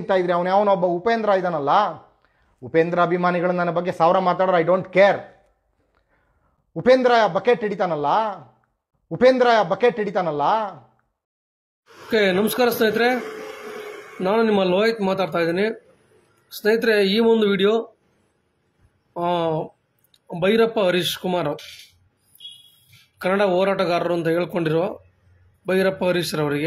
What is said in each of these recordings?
ಅಂತ ಇದ್ರಿ ಅವನು ಯಾವನೊಬ್ಬ ಉಪೇಂದ್ರ ಇದಾನಲ್ಲ ಉಪೇಂದ್ರ ಅಭಿಮಾನಿಗಳು ನನ್ನ ಬಗ್ಗೆ ಸಾವಿರ ಮಾತಾಡೋರು I don't care Upendra bucket ಹಿಡಿತಾನಲ್ಲ ಉಪೇಂದ್ರ ಬಕೆಟ್ ಹಿಡಿತಾನಲ್ಲ ಓಕೆ ನಮಸ್ಕಾರ ಸ್ನೇಹಿತರೆ ನಾನು ನಿಮ್ಮ ಲೋಹಿತ್ ಮಾತಾಡ್ತಾ ಇದ್ದೀನಿ ಸ್ನೇಹಿತರೆ ಈ ಒಂದು ವಿಡಿಯೋ ಆ, ಭೈರಪ್ಪ ಹರೀಶ್ ಕುಮಾರ್ ಕನ್ನಡ ಹೋರಾಟಗಾರರು ಅಂತ ಹೇಳ್ಕೊಂಡಿರೋ ಭೈರಪ್ಪ ಹರೀಶ್ ರವರಿಗೆ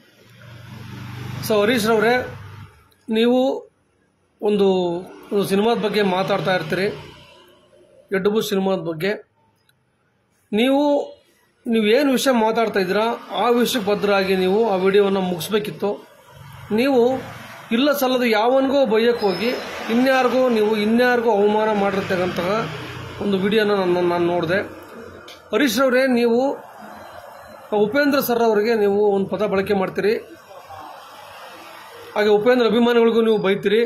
ಸೊ ಹರೀಶ್ ರವರೇ ನೀವು ಒಂದು ಒಂದು ಸಿನಿಮಾದ ಬಗ್ಗೆ ಮಾತಾಡ್ತಾ ಇರ್ತೀರಿ ಎಡ್ಡುಬು ಸಿನಿಮಾದ ಬಗ್ಗೆ ನೀವು ನೀವೇನು ವಿಷಯ ಮಾತಾಡ್ತಾ ಇದ್ದೀರಾ ಆ ವಿಷಯಕ್ಕೆ ಭದ್ರಾಗಿ ನೀವು ಆ ವಿಡಿಯೋವನ್ನು ಮುಗಿಸ್ಬೇಕಿತ್ತು ನೀವು ಇಲ್ಲ ಸಲ್ಲದು ಯಾವನಿಗೋ ಬೈಯಕ್ಕೆ ಹೋಗಿ ಇನ್ಯಾರಿಗೋ ನೀವು ಇನ್ಯಾರಿಗೋ ಅವಮಾನ ಮಾಡಿರ್ತಕ್ಕಂತಹ ಒಂದು ವಿಡಿಯೋನ ನಾನು ನಾನು ನೋಡಿದೆ ಹರೀಶ್ ಅವರೇ ನೀವು ಉಪೇಂದ್ರ ಸರ್ ಅವರಿಗೆ ನೀವು ಒಂದು ಪದ ಬಳಕೆ ಮಾಡ್ತೀರಿ ಹಾಗೆ ಉಪೇಂದ್ರ ಅಭಿಮಾನಿಗಳಿಗೂ ನೀವು ಬೈತೀರಿ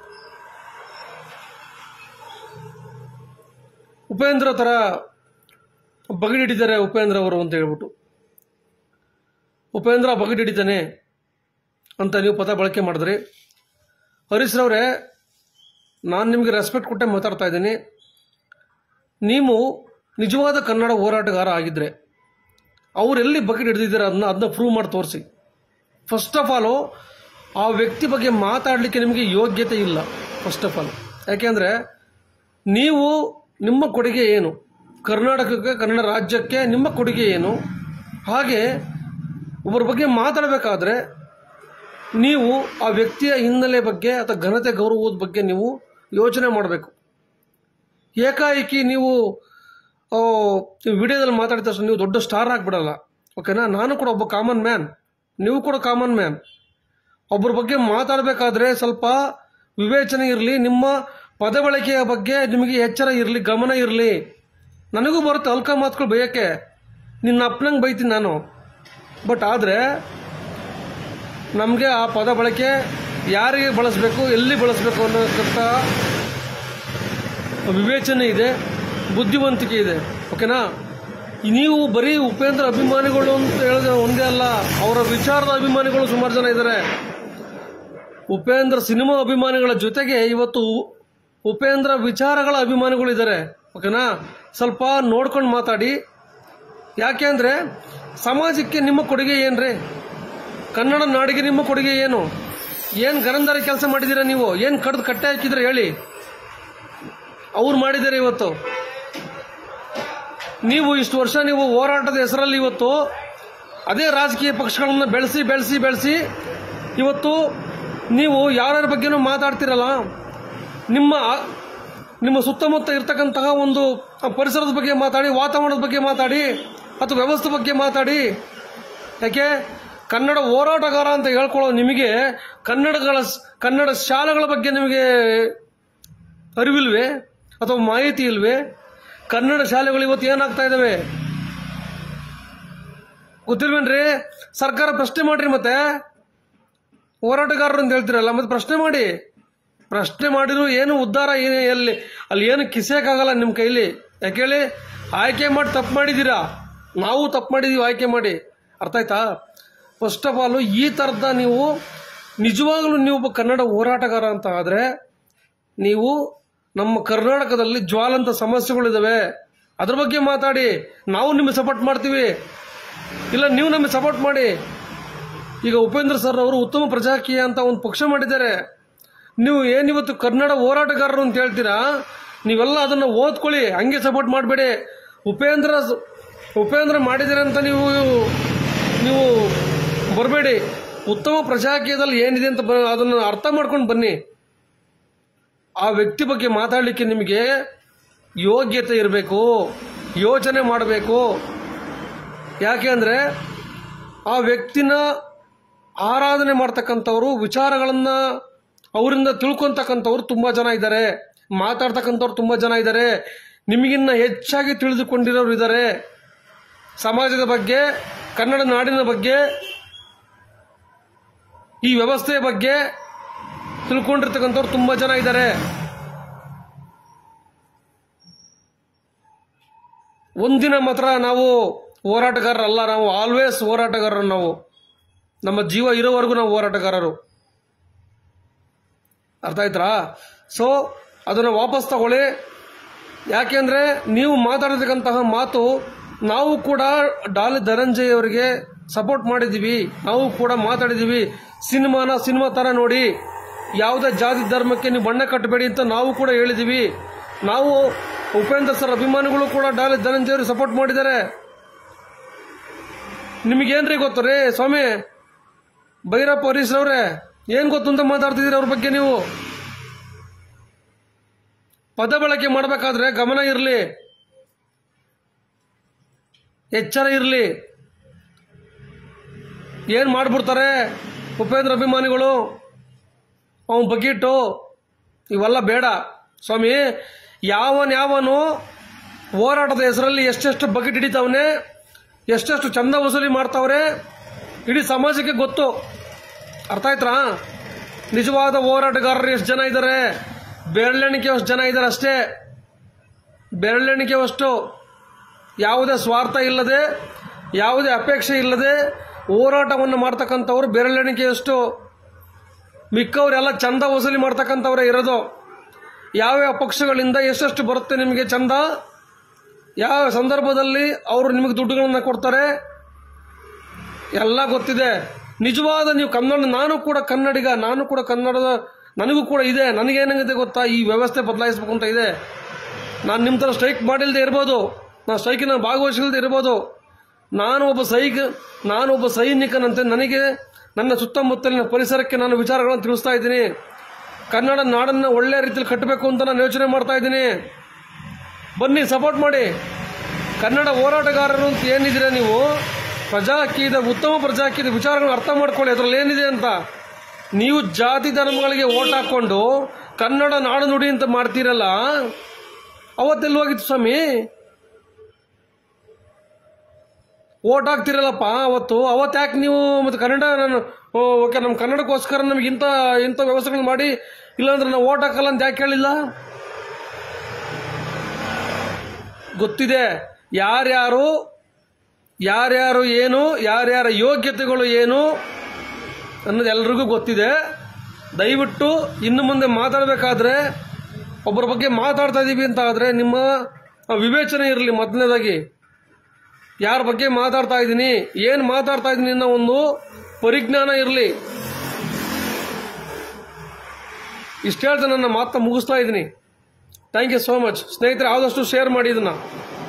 ಉಪೇಂದ್ರ ಥರ ಬಗಡಿಡಿದ್ದಾರೆ ಉಪೇಂದ್ರ ಅವರು ಅಂತ ಹೇಳ್ಬಿಟ್ಟು ಉಪೇಂದ್ರ ಬಗಡಿಡಿದ್ದಾನೆ ಅಂತ ನೀವು ಪದ ಬಳಕೆ ಮಾಡಿದ್ರಿ ಹರೀಶ್ ರವರೇ ನಾನು ನಿಮಗೆ ರೆಸ್ಪೆಕ್ಟ್ ಕೊಟ್ಟೆ ಮಾತಾಡ್ತಾ ಇದ್ದೀನಿ ನೀವು ನಿಜವಾದ ಕನ್ನಡ ಹೋರಾಟಗಾರ ಆಗಿದ್ರೆ ಅವ್ರು ಎಲ್ಲಿ ಬಕೆಟ್ ಹಿಡಿದಿದ್ದಾರೆ ಅದನ್ನ ಅದನ್ನ ಪ್ರೂವ್ ಮಾಡಿ ತೋರಿಸಿ ಫಸ್ಟ್ ಆಫ್ ಆಲು ಆ ವ್ಯಕ್ತಿ ಬಗ್ಗೆ ಮಾತಾಡಲಿಕ್ಕೆ ನಿಮಗೆ ಯೋಗ್ಯತೆ ಇಲ್ಲ ಫಸ್ಟ್ ಆಫ್ ಆಲ್ ಯಾಕೆಂದರೆ ನೀವು ನಿಮ್ಮ ಕೊಡುಗೆ ಏನು ಕರ್ನಾಟಕಕ್ಕೆ ಕನ್ನಡ ರಾಜ್ಯಕ್ಕೆ ನಿಮ್ಮ ಕೊಡುಗೆ ಏನು ಹಾಗೆ ಒಬ್ಬರ ಬಗ್ಗೆ ಮಾತಾಡಬೇಕಾದ್ರೆ ನೀವು ಆ ವ್ಯಕ್ತಿಯ ಹಿನ್ನೆಲೆ ಬಗ್ಗೆ ಅಥವಾ ಘನತೆ ಗೌರವದ ಬಗ್ಗೆ ನೀವು ಯೋಚನೆ ಮಾಡಬೇಕು ಏಕಾಏಕಿ ನೀವು ಆ, ವಿಡಿಯೋದಲ್ಲಿ ಮಾತಾಡಿದ ತಕ್ಷಣ ನೀವು ದೊಡ್ಡ ಸ್ಟಾರ್ ಆಗಿಬಿಡಲ್ಲ ಓಕೆನಾ ನಾನು ಕೂಡ ಒಬ್ಬ ಕಾಮನ್ ಮ್ಯಾನ್ ನೀವು ಕೂಡ ಕಾಮನ್ ಮ್ಯಾನ್ ಒಬ್ಬರ ಬಗ್ಗೆ ಮಾತಾಡಬೇಕಾದ್ರೆ ಸ್ವಲ್ಪ ವಿವೇಚನೆ ಇರಲಿ ನಿಮ್ಮ ಪದ ಬಳಕೆಯ ಬಗ್ಗೆ ನಿಮಗೆ ಎಚ್ಚರ ಇರಲಿ ಗಮನ ಇರಲಿ ನನಗೂ ಬರುತ್ತೆ ಅಲ್ಕ ಮಾತುಗಳು ಬೈಯಕ್ಕೆ ನಿನ್ನ ಅಪ್ಪನಂಗೆ ಬೈತೀನಿ ನಾನು ಬಟ್ ಆದರೆ ನಮಗೆ ಆ ಪದ ಬಳಕೆ ಯಾರಿಗೆ ಬಳಸಬೇಕು ಎಲ್ಲಿ ಬಳಸಬೇಕು ಅನ್ನೋಕ್ಕಂಥ ವಿವೇಚನೆ ಇದೆ ಬುದ್ಧಿವಂತಿಕೆ ಇದೆ ಓಕೆನಾ ನೀವು ಬರೀ ಉಪೇಂದ್ರ ಅಭಿಮಾನಿಗಳು ಅಂತ ಹೇಳಿದ್ರೆ ಒಂದೇ ಅಲ್ಲ ಅವರ ವಿಚಾರದ ಅಭಿಮಾನಿಗಳು ಸುಮಾರು ಜನ ಇದ್ದಾರೆ ಉಪೇಂದ್ರ ಸಿನಿಮಾ ಅಭಿಮಾನಿಗಳ ಜೊತೆಗೆ ಇವತ್ತು ಉಪೇಂದ್ರ ವಿಚಾರಗಳ ಅಭಿಮಾನಿಗಳು ಇದ್ದಾರೆ ಓಕೆನಾ ಸ್ವಲ್ಪ ನೋಡ್ಕೊಂಡು ಮಾತಾಡಿ ಯಾಕೆ ಅಂದರೆ ಸಮಾಜಕ್ಕೆ ನಿಮ್ಮ ಕೊಡುಗೆ ಏನ್ರಿ ಕನ್ನಡ ನಾಡಿಗೆ ನಿಮ್ಮ ಕೊಡುಗೆ ಏನು ಏನು ಗರಂದಾರಿ ಕೆಲಸ ಮಾಡಿದ್ದೀರಾ ನೀವು ಏನು ಕಡ್ದು ಕಟ್ಟೆ ಹಾಕಿದ್ರೆ ಹೇಳಿ ಅವ್ರು ಮಾಡಿದ್ದಾರೆ ಇವತ್ತು ನೀವು ಇಷ್ಟು ವರ್ಷ ನೀವು ಹೋರಾಟದ ಹೆಸರಲ್ಲಿ ಇವತ್ತು ಅದೇ ರಾಜಕೀಯ ಪಕ್ಷಗಳನ್ನು ಬೆಳೆಸಿ ಬೆಳೆಸಿ ಬೆಳೆಸಿ ಇವತ್ತು ನೀವು ಯಾರ್ಯಾರ ಬಗ್ಗೆನೂ ಮಾತಾಡ್ತಿರಲ್ಲ ನಿಮ್ಮ ನಿಮ್ಮ ಸುತ್ತಮುತ್ತ ಇರ್ತಕ್ಕಂತಹ ಒಂದು ಪರಿಸರದ ಬಗ್ಗೆ ಮಾತಾಡಿ ವಾತಾವರಣದ ಬಗ್ಗೆ ಮಾತಾಡಿ ಅಥವಾ ವ್ಯವಸ್ಥೆ ಬಗ್ಗೆ ಮಾತಾಡಿ ಯಾಕೆ ಕನ್ನಡ ಹೋರಾಟಗಾರ ಅಂತ ಹೇಳ್ಕೊಳ್ಳೋ ನಿಮಗೆ ಕನ್ನಡಗಳ ಕನ್ನಡ ಶಾಲೆಗಳ ಬಗ್ಗೆ ನಿಮಗೆ ಅರಿವಿಲ್ವೇ ಅಥವಾ ಮಾಹಿತಿ ಇಲ್ವೇ ಕನ್ನಡ ಶಾಲೆಗಳು ಇವತ್ತು ಏನಾಗ್ತಾ ಇದಾವೆ ಗೊತ್ತಿಲ್ವೇನ್ರಿ ಸರ್ಕಾರ ಪ್ರಶ್ನೆ ಮಾಡ್ರಿ ಮತ್ತೆ ಹೋರಾಟಗಾರರು ಅಂತ ಹೇಳ್ತೀರಲ್ಲ ಮತ್ತೆ ಪ್ರಶ್ನೆ ಮಾಡಿ ಪ್ರಶ್ನೆ ಮಾಡಿದ್ರು ಏನು ಉದ್ಧಾರ ಏನು ಎಲ್ಲಿ ಅಲ್ಲಿ ಏನು ಕಿಸೆಯಕ್ಕಾಗಲ್ಲ ನಿಮ್ಮ ಕೈಲಿ ಯಾಕೆ ಹೇಳಿ ಆಯ್ಕೆ ಮಾಡಿ ತಪ್ಪು ಮಾಡಿದ್ದೀರಾ ನಾವು ತಪ್ಪು ಮಾಡಿದೀವಿ ಆಯ್ಕೆ ಮಾಡಿ ಅರ್ಥ ಆಯ್ತಾ ಫಸ್ಟ್ ಆಫ್ ಆಲ್ ಈ ಥರದ ನೀವು ನಿಜವಾಗಲೂ ನೀವು ಒಬ್ಬ ಕನ್ನಡ ಹೋರಾಟಗಾರ ಅಂತ ಆದರೆ ನೀವು ನಮ್ಮ ಕರ್ನಾಟಕದಲ್ಲಿ ಜ್ವಾಲಂತ ಸಮಸ್ಯೆಗಳಿದಾವೆ ಅದ್ರ ಬಗ್ಗೆ ಮಾತಾಡಿ ನಾವು ನಿಮಗೆ ಸಪೋರ್ಟ್ ಮಾಡ್ತೀವಿ ಇಲ್ಲ ನೀವು ನಮಗೆ ಸಪೋರ್ಟ್ ಮಾಡಿ ಈಗ ಉಪೇಂದ್ರ ಸರ್ ಅವರು ಉತ್ತಮ ಪ್ರಜಾಕೀಯ ಅಂತ ಒಂದು ಪಕ್ಷ ಮಾಡಿದ್ದಾರೆ ನೀವು ಏನಿವತ್ತು ಕನ್ನಡ ಹೋರಾಟಗಾರರು ಅಂತ ಹೇಳ್ತೀರಾ ನೀವೆಲ್ಲ ಅದನ್ನು ಓದ್ಕೊಳ್ಳಿ ಹಂಗೆ ಸಪೋರ್ಟ್ ಮಾಡಬೇಡಿ ಉಪೇಂದ್ರ ಉಪೇಂದ್ರ ಮಾಡಿದ್ದಾರೆ ಅಂತ ನೀವು ನೀವು ಬರಬೇಡಿ ಉತ್ತಮ ಪ್ರಜಾಕೀಯದಲ್ಲಿ ಏನಿದೆ ಅಂತ ಬ- ಅದನ್ನು ಅರ್ಥ ಮಾಡ್ಕೊಂಡು ಬನ್ನಿ ಆ ವ್ಯಕ್ತಿ ಬಗ್ಗೆ ಮಾತಾಡಲಿಕ್ಕೆ ನಿಮಗೆ ಯೋಗ್ಯತೆ ಇರಬೇಕು ಯೋಚನೆ ಮಾಡಬೇಕು ಯಾಕೆ ಅಂದರೆ ಆ ವ್ಯಕ್ತಿನ ಆರಾಧನೆ ಮಾಡ್ತಕ್ಕಂಥವ್ರು ವಿಚಾರಗಳನ್ನು ಅವರಿಂದ ತಿಳ್ಕೊತಕ್ಕಂಥವ್ರು ತುಂಬ ಜನ ಇದ್ದಾರೆ ಮಾತಾಡ್ತಕ್ಕಂಥವ್ರು ತುಂಬ ಜನ ಇದ್ದಾರೆ ನಿಮಗಿನ್ನ ಹೆಚ್ಚಾಗಿ ತಿಳಿದುಕೊಂಡಿರೋರು ಇದ್ದಾರೆ ಸಮಾಜದ ಬಗ್ಗೆ ಕನ್ನಡ ನಾಡಿನ ಬಗ್ಗೆ ಈ ವ್ಯವಸ್ಥೆಯ ಬಗ್ಗೆ ತಿಳ್ಕೊಂಡಿರ್ತಕ್ಕಂಥವ್ರು ತುಂಬ ಜನ ಇದ್ದಾರೆ ಒಂದಿನ ಮಾತ್ರ ನಾವು ಹೋರಾಟಗಾರರಲ್ಲ ನಾವು ಆಲ್ವೇಸ್ ಹೋರಾಟಗಾರರು ನಾವು ನಮ್ಮ ಜೀವ ಇರೋವರೆಗೂ ನಾವು ಹೋರಾಟಗಾರರು ಅರ್ಥ ಆಯ್ತಾ ಸೊ ಅದನ್ನು ವಾಪಸ್ ತಗೊಳ್ಳಿ ಯಾಕೆಂದ್ರೆ ನೀವು ಮಾತಾಡತಕ್ಕಂತಹ ಮಾತು ನಾವು ಕೂಡ ಡಾಲಿ ಧನಂಜಯ್ ಅವರಿಗೆ ಸಪೋರ್ಟ್ ಮಾಡಿದ್ದೀವಿ ನಾವು ಕೂಡ ಮಾತಾಡಿದ್ದೀವಿ ಸಿನಿಮಾನ ಸಿನಿಮಾ ತರ ನೋಡಿ ಯಾವುದೇ ಜಾತಿ ಧರ್ಮಕ್ಕೆ ನೀವು ಬಣ್ಣ ಕಟ್ಟಬೇಡಿ ಅಂತ ನಾವು ಕೂಡ ಹೇಳಿದ್ದೀವಿ ನಾವು ಉಪೇಂದ್ರ ಸರ್ ಅಭಿಮಾನಿಗಳು ಕೂಡ ಡಾಲಿ ಧನಂಜಯ್ ಅವ್ರಿಗೆ ಸಪೋರ್ಟ್ ಮಾಡಿದ್ದಾರೆ ನಿಮಗೇನ್ರಿ ಗೊತ್ತು ರೀ ಸ್ವಾಮಿ ಭೈರಪ್ಪ ಹರೀಶ್ ಅವ್ರೆ ಏನ್ ಗೊತ್ತು ಅಂತ ಮಾತಾಡ್ತಿದ್ದೀರಿ ಅವ್ರ ಬಗ್ಗೆ ನೀವು ಪದ ಬಳಕೆ ಮಾಡಬೇಕಾದ್ರೆ ಗಮನ ಇರಲಿ ಎಚ್ಚರ ಇರಲಿ ಏನ್ ಮಾಡ್ಬಿಡ್ತಾರೆ ಉಪೇಂದ್ರ ಅಭಿಮಾನಿಗಳು ಅವನ ಬಗ್ಗಿಟ್ಟು ಇವೆಲ್ಲ ಬೇಡ ಸ್ವಾಮಿ ಯಾವನ್ ಯಾವನು ಹೋರಾಟದ ಹೆಸರಲ್ಲಿ ಎಷ್ಟೆಷ್ಟು ಬಕೆಟ್ ಹಿಡಿತಾವನೆ ಎಷ್ಟೆಷ್ಟು ಚಂದ ವಸೂಲಿ ಮಾಡ್ತಾವ್ರೆ ಇಡೀ ಸಮಾಜಕ್ಕೆ ಗೊತ್ತು ಅರ್ಥ ಆಯ್ತಾ ನಿಜವಾದ ಹೋರಾಟಗಾರರು ಎಷ್ಟು ಜನ ಇದ್ದಾರೆ ಬೆರಳೆಣಿಕೆ ಅಷ್ಟು ಜನ ಇದ್ದಾರೆ ಅಷ್ಟೇ ಬೆರಳೆಣಿಕೆ ಅಷ್ಟು ಯಾವುದೇ ಸ್ವಾರ್ಥ ಇಲ್ಲದೆ ಯಾವುದೇ ಅಪೇಕ್ಷೆ ಇಲ್ಲದೆ ಹೋರಾಟವನ್ನು ಮಾಡ್ತಕ್ಕಂಥವ್ರು ಬೆರಳೆಣಿಕೆಯಷ್ಟು ಮಿಕ್ಕವರೆಲ್ಲ ಚಂದ ವಸೂಲಿ ಮಾಡ್ತಕ್ಕಂಥವ್ರೇ ಇರೋದು ಯಾವ್ಯಾವ ಪಕ್ಷಗಳಿಂದ ಎಷ್ಟೆಷ್ಟು ಬರುತ್ತೆ ನಿಮಗೆ ಚಂದ ಯಾವ ಸಂದರ್ಭದಲ್ಲಿ ಅವರು ನಿಮಗೆ ದುಡ್ಡುಗಳನ್ನ ಕೊಡ್ತಾರೆ ಎಲ್ಲ ಗೊತ್ತಿದೆ ನಿಜವಾದ ನೀವು ಕನ್ನಡ ನಾನು ಕೂಡ ಕನ್ನಡಿಗ ನಾನು ಕೂಡ ಕನ್ನಡದ ನನಗೂ ಕೂಡ ಇದೆ ನನಗೇನಾಗಿದೆ ಗೊತ್ತಾ ಈ ವ್ಯವಸ್ಥೆ ಬದಲಾಯಿಸ್ಬೇಕು ಅಂತ ಇದೆ ನಾನು ನಿಮ್ಮ ಥರ ಸ್ಟ್ರೈಕ್ ಮಾಡಿಲ್ಲದೆ ಇರ್ಬೋದು ನಾನು ಸ್ಟ್ರೈಕಿನ ಭಾಗವಹಿಸಲ್ದೆ ಇರ್ಬೋದು ನಾನು ಒಬ್ಬ ಸೈಕ್ ನಾನು ಒಬ್ಬ ಸೈನಿಕನಂತೆ ನನಗೆ ನನ್ನ ಸುತ್ತಮುತ್ತಲಿನ ಪರಿಸರಕ್ಕೆ ನಾನು ವಿಚಾರಗಳನ್ನು ತಿಳಿಸ್ತಾ ಇದ್ದೀನಿ ಕನ್ನಡ ನಾಡನ್ನು ಒಳ್ಳೆ ರೀತಿಯಲ್ಲಿ ಕಟ್ಟಬೇಕು ಅಂತ ನಾನು ಯೋಚನೆ ಮಾಡ್ತಾ ಇದ್ದೀನಿ ಬನ್ನಿ ಸಪೋರ್ಟ್ ಮಾಡಿ ಕನ್ನಡ ಹೋರಾಟಗಾರರು ಅಂತ ಏನಿದ್ದೀರಾ ನೀವು ಪ್ರಜಾಕೀಯದ ಉತ್ತಮ ಪ್ರಜಾಕೀಯದ ವಿಚಾರಗಳನ್ನ ಅರ್ಥ ಮಾಡ್ಕೊಳ್ಳಿ ಅದರಲ್ಲಿ ಏನಿದೆ ಅಂತ ನೀವು ಜಾತಿ ಧರ್ಮಗಳಿಗೆ ಓಟ್ ಹಾಕೊಂಡು ಕನ್ನಡ ನಾಡು ನುಡಿ ಅಂತ ಮಾಡ್ತೀರಲ್ಲ ಅವತ್ತೆಲ್ಲಿ ಹೋಗಿತ್ತು ಸ್ವಾಮಿ ಓಟ್ ಹಾಕ್ತಿರಲ್ಲಪ್ಪ ಅವತ್ತು ಅವತ್ತು ಯಾಕೆ ನೀವು ಮತ್ತೆ ಕನ್ನಡ ನಾನು ಓಕೆ ನಮ್ಮ ಕನ್ನಡಕ್ಕೋಸ್ಕರ ನಮ್ಗೆ ಇಂಥ ಇಂಥ ವ್ಯವಸ್ಥೆಗಳನ್ನ ಮಾಡಿ ಇಲ್ಲಾಂದ್ರೆ ನಾವು ಓಟ್ ಹಾಕಲ್ಲ ಅಂತ ಯಾಕೆ ಹೇಳಿಲ್ಲ ಗೊತ್ತಿದೆ ಯಾರ್ಯಾರು ಯಾರ್ಯಾರು ಏನು ಯಾರ್ಯಾರ ಯೋಗ್ಯತೆಗಳು ಏನು ಅನ್ನೋದು ಎಲ್ರಿಗೂ ಗೊತ್ತಿದೆ ದಯವಿಟ್ಟು ಇನ್ನು ಮುಂದೆ ಮಾತಾಡಬೇಕಾದ್ರೆ ಒಬ್ಬರ ಬಗ್ಗೆ ಮಾತಾಡ್ತಾ ಇದ್ದೀವಿ ಅಂತ ಆದರೆ ನಿಮ್ಮ ವಿವೇಚನೆ ಇರಲಿ ಮೊದಲನೇದಾಗಿ ಯಾರ ಬಗ್ಗೆ ಮಾತಾಡ್ತಾ ಇದ್ದೀನಿ ಏನು ಮಾತಾಡ್ತಾ ಇದ್ದೀನಿ ಅನ್ನೋ ಒಂದು ಪರಿಜ್ಞಾನ ಇರಲಿ ಇಷ್ಟು ಹೇಳ್ತಾ ನನ್ನ ಮಾತನ್ನ ಮುಗಿಸ್ತಾ ಇದ್ದೀನಿ ಥ್ಯಾಂಕ್ ಯು ಸೋ ಮಚ್ ಸ್ನೇಹಿತರೆ ಆದಷ್ಟು ಶೇರ್ ಮಾಡಿ ಇದನ್ನ